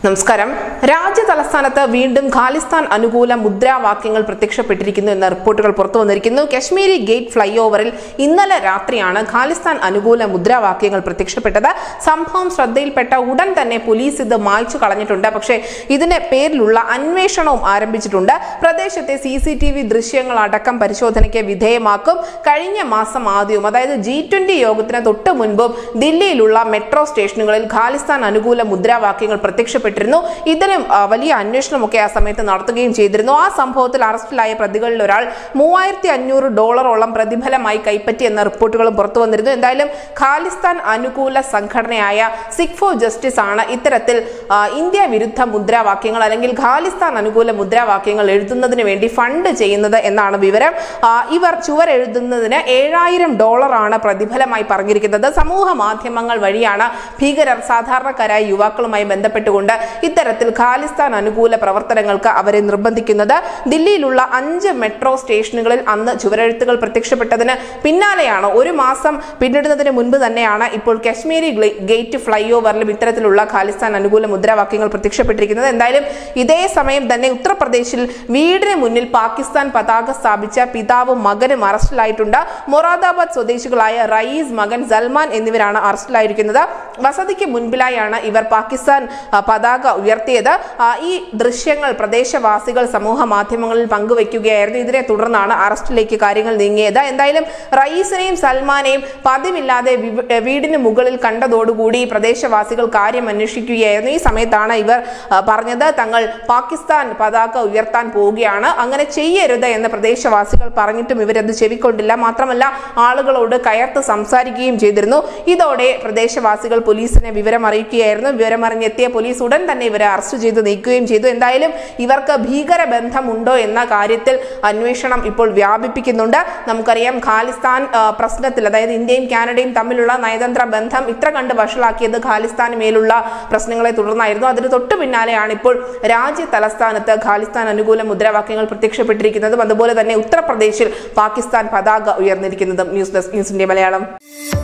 നമസ്കാരം രാജ്യ തലസ്ഥാനത്ത് വീണ്ടും ഖാലിസ്ഥാൻ അനുകൂല മുദ്രാവാക്യങ്ങൾ പ്രത്യക്ഷപ്പെട്ടിരിക്കുന്നു എന്ന റിപ്പോർട്ടുകൾ പുറത്തു വന്നിരിക്കുന്നു കശ്മീരി ഗേറ്റ് ഫ്ലൈ ഓവറിൽ ഇന്നലെ രാത്രിയാണ് ഖാലിസ്ഥാൻ അനുകൂല മുദ്രാവാക്യങ്ങൾ പ്രത്യക്ഷപ്പെട്ടത് സംഭവം ശ്രദ്ധയിൽപ്പെട്ട ഉടൻ തന്നെ പോലീസ് ഇത് മായ്ച്ചു കളഞ്ഞിട്ടുണ്ട് പക്ഷേ ഇതിന് പേരിലുള്ള അന്വേഷണവും ആരംഭിച്ചിട്ടുണ്ട് പ്രദേശത്തെ സി സി ടി വി ദൃശ്യങ്ങൾ അടക്കം പരിശോധനയ്ക്ക് വിധേയമാക്കും കഴിഞ്ഞ മാസം ആദ്യവും അതായത് ജി ട്വന്റി യോഗത്തിന് തൊട്ട് മുൻപും ദില്ലിയിലുള്ള മെട്രോ സ്റ്റേഷനുകളിൽ ഖാലിസ്ഥാൻ അനുകൂല മുദ്രാവാക്യങ്ങൾ പ്രത്യക്ഷപ്പെട്ടിരുന്നു ഇതിനും ആ, വലിയ അന്വേഷണമൊക്കെ ആ സമയത്ത് നടത്തുകയും ചെയ്തിരുന്നു ആ സംഭവത്തിൽ അറസ്റ്റിലായ പ്രതികളിൽ ഒരാൾ മൂവായിരത്തി അഞ്ഞൂറ് ഡോളറോളം പ്രതിഫലമായി കൈപ്പറ്റി എന്ന റിപ്പോർട്ടുകളും പുറത്തു വന്നിരുന്നു എന്തായാലും ഖാലിസ്ഥാൻ അനുകൂല സംഘടനയായ സിഖ് ഫോർ ജസ്റ്റിസ് ആണ് ഇത്തരത്തിൽ ആ, ഇന്ത്യ വിരുദ്ധ മുദ്രാവാക്യങ്ങൾ അല്ലെങ്കിൽ ഖാലിസ്ഥാൻ അനുകൂല മുദ്രാവാക്യങ്ങൾ എഴുതുന്നതിന് വേണ്ടി ഫണ്ട് ചെയ്യുന്നത് എന്നാണ് വിവരം ആ, ഇവർ ചുവരെഴുതുന്നതിന് ഏഴായിരം ഡോളറാണ് പ്രതിഫലമായി പറഞ്ഞിരിക്കുന്നത് സമൂഹ മാധ്യമങ്ങൾ വഴിയാണ് ഭീകരർ സാധാരണക്കാരായ യുവാക്കളുമായി ബന്ധപ്പെട്ടുകൊണ്ട് ഇത്തരത്തിൽ ഖാലിസ്ഥാൻ അനുകൂല പ്രവർത്തനങ്ങൾക്ക് അവരെ നിർബന്ധിക്കുന്നത് ദില്ലിയിലുള്ള അഞ്ച് മെട്രോ സ്റ്റേഷനുകളിൽ അന്ന് ചുവരെഴുത്തുകൾ പ്രത്യക്ഷപ്പെട്ടതിന് പിന്നാലെയാണ് ഒരു മാസം പിന്നിടുന്നതിന് മുൻപ് തന്നെയാണ് ഇപ്പോൾ കശ്മീരി ഗ്ലേ- ഗേറ്റ് ഫ്ലൈ ഓവറിലും ഇത്തരത്തിലുള്ള ഖാലിസ്ഥാൻ അനുകൂല മുദ്രാവാക്യങ്ങൾ പ്രത്യക്ഷപ്പെട്ടിരിക്കുന്നത് എന്തായാലും ഇതേ സമയം തന്നെ ഉത്തർപ്രദേശിൽ വീടിന് മുന്നിൽ പാകിസ്ഥാൻ പതാക സ്ഥാപിച്ച പിതാവും മകനും അറസ്റ്റിലായിട്ടുണ്ട് മൊറാദാബാദ് സ്വദേശികളായ റയീസ് മകൻ സൽമാൻ എന്നിവരാണ് അറസ്റ്റിലായിരിക്കുന്നത് വസതിക്ക് മുൻപിലായാണ് ഇവർ പാകിസ്ഥാൻ ആ, പതാക ഉയർത്തിയത് ആ, ഈ ദൃശ്യങ്ങൾ പ്രദേശവാസികൾ സമൂഹ മാധ്യമങ്ങളിൽ പങ്കുവയ്ക്കുകയായിരുന്നു ഇതിനെ തുടർന്നാണ് അറസ്റ്റിലേക്ക് കാര്യങ്ങൾ നീങ്ങിയത് എന്തായാലും റയീസിനെയും സൽമാനെയും പതിവില്ലാതെ വിവ- ഏ, വീടിന് മുകളിൽ കണ്ടതോടുകൂടി പ്രദേശവാസികൾ കാര്യം അന്വേഷിക്കുകയായിരുന്നു ഈ സമയത്താണ് ഇവർ ആ, പറഞ്ഞത് തങ്ങൾ പാകിസ്ഥാൻ പതാക ഉയർത്താൻ പോവുകയാണ് അങ്ങനെ ചെയ്യരുത് എന്ന് പ്രദേശവാസികൾ പറഞ്ഞിട്ടും ഇവരത് ചെവിക്കൊണ്ടില്ല മാത്രമല്ല ആളുകളോട് കയർത്ത് സംസാരിക്കുകയും ചെയ്തിരുന്നു ഇതോടെ പ്രദേശവാസികൾ പോലീസിനെ വിവരം അറിയിക്കുകയായിരുന്നു വിവരമറിഞ്ഞെത്തിയ പോലീസ് ഉടൻ തന്നെ ഇവരെ അറസ്റ്റ് ചെയ്ത് നീക്കുകയും ചെയ്തു എന്തായാലും ഇവർക്ക് ഭീകര ബന്ധമുണ്ടോ എന്ന കാര്യത്തിൽ അന്വേഷണം ഇപ്പോൾ വ്യാപിപ്പിക്കുന്നുണ്ട് നമുക്കറിയാം ഖാലിസ്ഥാൻ ആ, പ്രശ്നത്തിൽ അതായത് ഇന്ത്യയും കാനഡയും തമ്മിലുള്ള നയതന്ത്ര ബന്ധം ഇത്ര കണ്ട് വഷളാക്കിയത് ഖാലിസ്ഥാന് മേലുള്ള പ്രശ്നങ്ങളെ തുടർന്നായിരുന്നു അതിന് തൊട്ടു പിന്നാലെയാണ് ഇപ്പോൾ രാജ്യ തലസ്ഥാനത്ത് ഖാലിസ്ഥാൻ അനുകൂല മുദ്രാവാക്യങ്ങൾ പ്രത്യക്ഷപ്പെട്ടിരിക്കുന്നതും അതുപോലെ തന്നെ ഉത്തർപ്രദേശിൽ പാകിസ്ഥാൻ പതാക ഉയർന്നിരിക്കുന്നതും news desk news India Malayalam